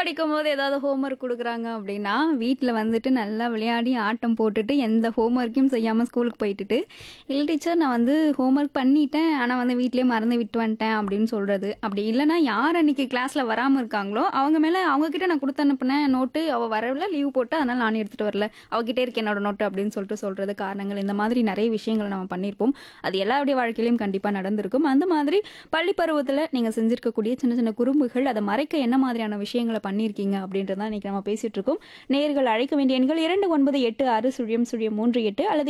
படிக்கும்போது ஏதாவது ஹோம்ஒர்க் குடுக்குறாங்க அப்படின்னா, வீட்ல வந்துட்டு நல்லா விளையாடி, ஆட்டம் போட்டுட்டு, எந்த ஹோம்ஒர்க்கையும் செய்யாம ஸ்கூலுக்கு போயிட்டுட்டு, "இல்ல டீச்சர் நான் வந்து ஹோம்ஒர்க் பண்ணிட்டேன். ஆனா வந்து வீட்லயே மறந்து விட்டு வந்துட்டேன்" அப்படின்னு சொல்றது. அப்படி இல்லன்னா, யார் அன்னைக்கு கிளாஸ்ல வராம இருக்காங்களோ, அவங்க மேல அவங்க கிட்ட நான் குடுத்து அனுப்புனேன் நோட்டு, அவ வரல, லீவ் போட்டா, அதனால நானும் எடுத்துட்டு வரல. அவகிட்டே இருக்கு என்னோட நோட்டு அப்படின்னு சொல்லிட்டு சொல்றது காரணங்கள். இந்த மாதிரி நெறைய விஷயங்கள் நம்ம பண்ணியிருப்போம். அது எல்லாருடைய வாழ்க்கையிலயும் கண்டிப்பா நடந்திருக்கும். அந்த மாதிரி பள்ளி பருவத்துல நீங்க செஞ்சிருக்கக்கூடிய சின்ன சின்ன குறும்புகள், அத மறைக்க என்ன மாதிரியான விஷயங்கள பண்ணியிருக்கீங்க அப்படின்றத தான் இன்னைக்கு நம்ம பேசிட்டு இருக்கோம். நேயர்கள் அழைக்க வேண்டிய எண்கள் 2986 அல்லது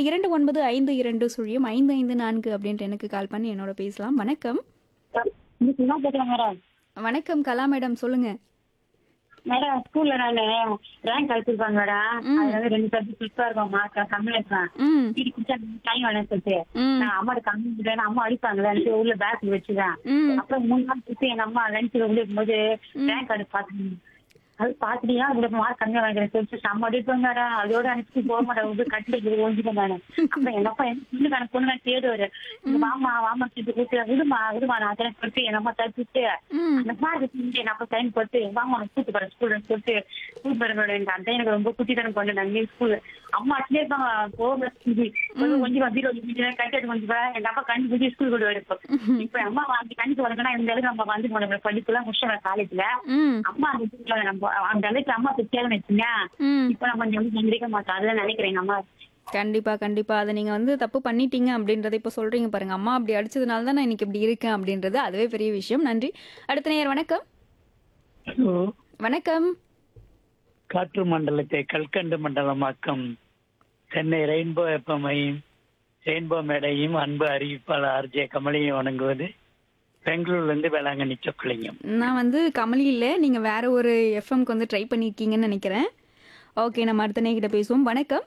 2952 அப்படின்ற எண்ணுக்கு கால் பண்ணி என்னோட பேசலாம். வணக்கம். இன்னைக்கு என்ன கேட்கலாம் மேடம் வணக்கம் கலா மேடம் சொல்லுங்க. மேடம் ஸ்கூல்ல நானு ரேங்க் அடிச்சிருப்பாங்க மேடம் ம். அது வந்து ரெண்டு சப்ஜெக்ட் ஃபிஃப்டா இருக்கும் மார்க் கம்மியா இருப்பேன் ம். வீடு குடிச்சா டைம் வேணும்னு சொல்லிட்டு ம். நான் அம்மாட்ட கம்மி இல்லைன்னா அம்மா அடிப்பாங்களே உள்ள பேக் வச்சுதான் ம். அப்புறம் மூணு நாள் சுத்தி எங்க அம்மா லஞ்சில் உள்ள இருக்கும்போது ரேங்க் கார்டு பாத்துக்கணும் அது பாத்துட்டீங்கன்னா உங்களுக்கு மார்க் கம்மியா வாங்கிக்கிறேன் சொல்லிட்டு செம்ம அடிப்பாங்க மேடம் அதோட அனுப்பிச்சு போக மாட்டேன் வந்து கட்டில ஒழிஞ்சுட்டேன் நானு அப்புறம் எங்க அப்பா எனக்கு பொண்ணு கணக்கு பொண்ணு நான் தேடுவாரு வாமா வாமா சொல்லிட்டு கூப்பிட்டு விடுமா விடுமா நான் அதெல்லாம் சொல்லிட்டு எங்க அம்மா தப்பிட்டு ம். அந்த மாதிரி செஞ்சு நான் அப்ப டைம் போட்டு வாங்க உனக்கு கூட்டு போறேன் ஸ்கூல் சொல்லிட்டு ஸ்கூல் போறேன் எனக்கு அந்த எனக்கு ரொம்ப குட்டித்தனம் பண்ணு நாங்க ஸ்கூல் அம்மா அட்லயே இருப்பாங்க போக கொஞ்சம் கொஞ்சம் வந்து கொஞ்சம் கட்டிட்டு கொஞ்சம் பா. எங்க அப்பா கண்டு பிடிச்சி ஸ்கூல் கொண்டு வரப்போ இப்ப அம்மா வாங்கி கண்டிப்பா வரணும்னா இந்த அளவுக்கு நம்ம வந்து போன படிப்புலாம் முடிச்சோம் காலேஜ்ல ம். அம்மா அந்த இதுல நம்ம அந்த அளவுக்கு அம்மா தேவை வச்சுங்க ம். இப்ப நம்ம கொஞ்சம் வந்து சந்திரிக்க மாட்டோம் அதுதான் நினைக்கிறேன் எங்க அம்மா கண்டிப்பா கண்டிப்பா அதை நீங்க வந்து தப்பு பண்ணிட்டீங்க அப்படின்றத இப்ப சொல்றீங்க பாருங்க அம்மா அப்படி அடிச்சதுனால தான் நான் இன்னைக்கு இப்படி இருக்கேன் அப்படின்றது அதுவே பெரிய விஷயம் நன்றி அடுத்த நேயர் வணக்கம் ஹலோ வணக்கம் காற்று மண்டலத்தை கல்கண்டு மண்டலமாக்கும் சென்னை ரெயின்போ எஃப்எம்ஐயும் ரெயின்போ மேடையும் அன்பு அறிவிப்பாளர் ஆர்ஜே கமலையும் வணங்குவது பெங்களூர்ல இருந்து வேளாங்கண்ணி சொக்கலிங்கம் நான் வந்து கமலி இல்ல நீங்க வேற ஒரு எஃப்எம்க்கு வந்து ட்ரை பண்ணிருக்கீங்கன்னு நினைக்கிறேன் ஓகே நம்ம அடுத்த நேயர்கிட்ட பேசுவோம் வணக்கம்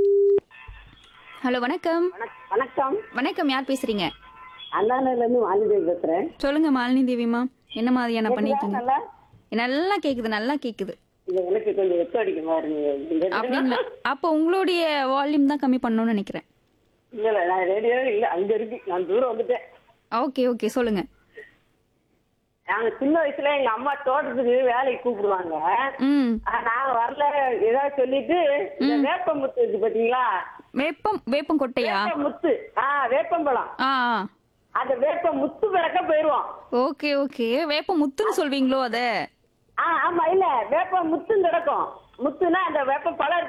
ஹலோ வணக்கம் வணக்கம் வணக்கம் யார் பேசுறீங்க அண்ணாநகர்ல இருந்து வாலிபேரி பேசுறேன் சொல்லுங்க மாலினி தேவிமா என்ன மாதிரியான பண்ணிருக்கீங்க நல்லா நல்லா கேக்குது நல்லா கேக்குது இல்ல எனக்கு கொஞ்சம் வெக்க அடிக்குமா இருங்க அப்படிங்களா அப்போ உங்களுடைய வால்யூம் தான் கம்மி பண்ணணும்னு நினைக்கிறேன் இல்ல இல்ல நான் ரேடியோ இல்ல அங்க இருக்கு நான் தூரம் வந்துட்டேன் ஓகே ஓகே சொல்லுங்க நாங்க சின்ன வயசுல எங்க அம்மா தோட்டத்துக்கு வேலைக்கு கூப்பிடுவாங்க ம் ஆ, நான் வரல ஏதாவது சொல்லிட்டு இந்த வேப்பமுத்து இருக்கு பாத்தீங்களா வேப்பம் வேப்பம் கொட்டையா வேப்பமுத்து ஆ வேப்பம்பழம் ஆ அந்த வேப்ப முத்து பிறக்க போயிருவோம் ஓகே ஓகே வேப்பம் முத்துன்னு சொல்வீங்களோ அத ஆ ஆமா இல்ல வேப்ப முத்துன்னு கிடக்கும் முத்துனா அந்த வேப்ப பழம்